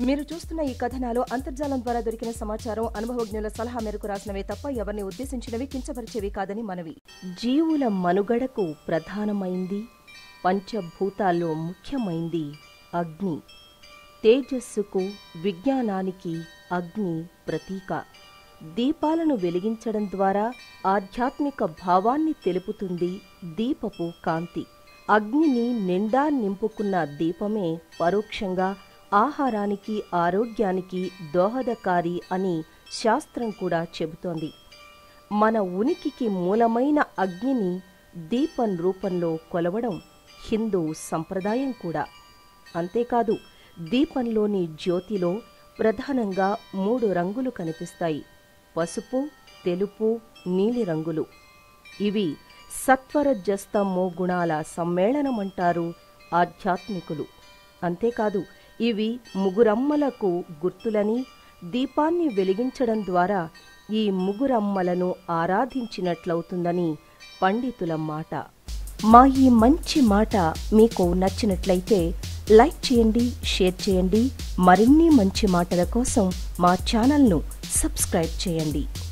మీరు చూస్తున్న ఈ కథనాలు అంతర్జాలం ద్వారా దొరికిన సమాచారం అనుభవజ్ఞుల సలహా మేరకు రాసినవే తప్ప ఎవరిని ఉద్దేశించినవి కించపరిచేవి కాదని మనవి జీవుల మనుగడకు ప్రధానమైంది పంచభూతాల్లో ముఖ్యమైంది అగ్ని తేజస్సుకు విజ్ఞానానికి అగ్ని ప్రతీక దీపాలను వెలిగించడం ద్వారా ఆధ్యాత్మిక భావాన్ని తెలుపుతుంది దీపపు కాంతి అగ్నిని నిండా నింపుకున్న దీపమే పరోక్షంగా ఆహారానికి ఆరోగ్యానికి దోహదకారి అని శాస్త్రం కూడా చెబుతోంది మన ఉనికికి మూలమైన అగ్నిని దీపం రూపంలో కొలవడం హిందూ సంప్రదాయం కూడా అంతేకాదు దీపంలోని జ్యోతిలో ప్రధానంగా మూడు రంగులు కనిపిస్తాయి పసుపు తెలుపు నీలి రంగులు ఇవి సత్వరజస్తమో గుణాల సమ్మేళనమంటారు ఆధ్యాత్మికులు అంతేకాదు ఇవి ముగురమ్మలకు గుర్తులని దీపాన్ని వెలిగించడం ద్వారా ఈ ముగురమ్మలను ఆరాధించినట్లవుతుందని పండితుల మాట మా ఈ మంచి మాట మీకు నచ్చినట్లయితే లైక్ చేయండి షేర్ చేయండి మరిన్ని మంచి మాటల కోసం మా ఛానల్ను సబ్స్క్రైబ్ చేయండి